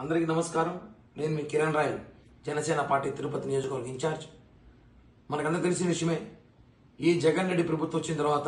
అందరికీ నమస్కారం నేను మీ కిరణ్ రాయల్ జనసేన పార్టీ తిరుపతి నియోజకవర్గ ఇన్ఛార్జ్ మనకందరూ తెలిసిన విషయమే ఈ జగన్ రెడ్డి ప్రభుత్వం వచ్చిన తర్వాత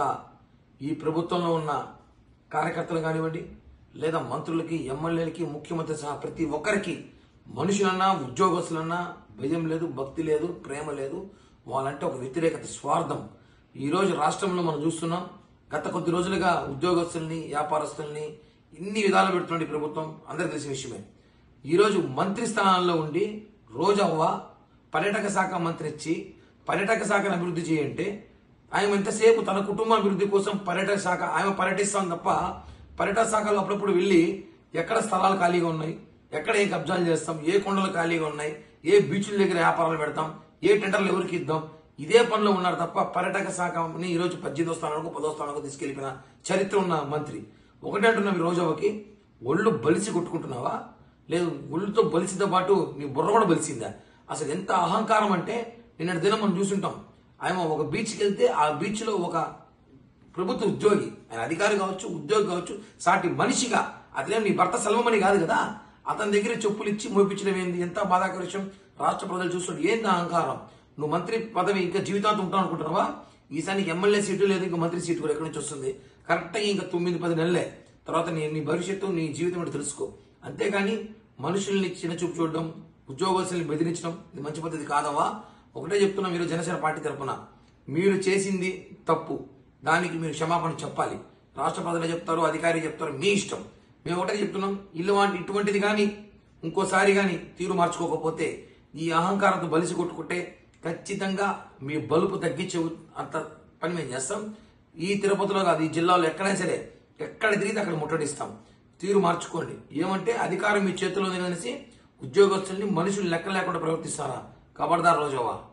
ఈ ప్రభుత్వంలో ఉన్న కార్యకర్తలు కానివ్వండి లేదా మంత్రులకి ఎమ్మెల్యేలకి ముఖ్యమంత్రి సహా ప్రతి ఒక్కరికి మనుషులన్నా ఉద్యోగస్తులన్నా భయం లేదు భక్తి లేదు ప్రేమ లేదు వాళ్ళంటే ఒక వ్యతిరేకత స్వార్థం ఈ రోజు రాష్ట్రంలో మనం చూస్తున్నాం గత కొద్ది రోజులుగా ఉద్యోగస్తుల్ని వ్యాపారస్తుల్ని ఇన్ని విధాలు పెడుతుంది ప్రభుత్వం అందరికి తెలిసిన విషయమే ఈ రోజు మంత్రి స్థానాల్లో ఉండి రోజవ్వ పర్యాటక శాఖ మంత్రి ఇచ్చి పర్యాటక శాఖను అభివృద్ధి చేయంటే ఆయన ఎంతసేపు తన కుటుంబ అభివృద్ధి కోసం పర్యాటక శాఖ ఆయన పర్యటిస్తాం తప్ప పర్యాటక శాఖలో అప్పుడప్పుడు వెళ్ళి ఎక్కడ స్థలాలు ఖాళీగా ఉన్నాయి ఎక్కడ ఏ కబ్జాలు చేస్తాం ఏ కొండలు ఖాళీగా ఉన్నాయి ఏ బీచ్ల దగ్గర వ్యాపారాలు పెడతాం ఏ టెండర్లు ఎవరికి ఇద్దాం ఇదే పనిలో ఉన్నారు తప్ప పర్యాటక శాఖని ఈ రోజు పద్దెనిమిదో స్థానానికి పదో స్థానానికి తీసుకెళ్లిపోయిన చరిత్ర ఉన్న మంత్రి ఒకటే అంటున్నాం ఈ రోజుకి ఒళ్ళు బలిసి కొట్టుకుంటున్నావా లేదు ఒళ్ళుతో బలిసితో పాటు నీ బుర్ర కూడా బలిసిందా అసలు ఎంత అహంకారం అంటే నిన్నటి దినం మనం చూసుంటాం ఆయన ఒక బీచ్కి వెళ్తే ఆ బీచ్ లో ఒక ప్రభుత్వ ఉద్యోగి ఆయన అధికారి కావచ్చు ఉద్యోగి కావచ్చు సాటి మనిషిగా అతనే నీ భర్త సెలవమని కాదు కదా అతని దగ్గర చెప్పులు ఇచ్చి మోపించడం ఏంది ఎంత బాధాకర విషయం రాష్ట్ర ప్రజలు చూస్తుంటే ఏంది ఆ అహంకారం నువ్వు మంత్రి పదవి ఇంకా జీవితాంతం ఉంటావు అనుకుంటున్నావా ఈసారి నీకు ఎమ్మెల్యే సీటు లేదు ఇంకా మంత్రి సీటు కూడా ఎక్కడి నుంచి వస్తుంది కరెక్ట్గా ఇంకా తొమ్మిది పది నెలలే తర్వాత నీ నీ భవిష్యత్తు నీ జీవితం ఏంటో తెలుసుకో అంతేగాని మనుషుల్ని చిన్న చూపు చూడడం ఉద్యోగస్తుల్ని బెదిరించడం ఇది మంచి పద్ధతి కాదవా ఒకటే చెప్తున్నా మీరు జనసేన పార్టీ తరపున మీరు చేసింది తప్పు దానికి మీరు క్షమాపణ చెప్పాలి రాష్ట్ర ప్రజలు చెప్తారు అధికారి చెప్తారు మీ ఇష్టం మేము ఒకటే చెప్తున్నాం ఇల్లు వాంటి ఇటువంటిది కానీ ఇంకోసారి కానీ తీరు మార్చుకోకపోతే ఈ అహంకారంతో బలిసి కొట్టుకుంటే ఖచ్చితంగా మీ బలుపు తగ్గించే ఉ- అంత పని మేము చేస్తాం ఈ తిరుపతిలో కాదు ఈ జిల్లాలో ఎక్కడైనా సరే ఎక్కడ తిరిగితే అక్కడ ముట్టడిస్తాం తీరు మార్చుకోండి ఏమంటే అధికారం మీ చేతిలో ఉంది అనేసి ఉద్యోగస్తుల్ని మనుషులు లెక్క లేకుండా ప్రవర్తిస్తారా కబర్దార్ రోజవా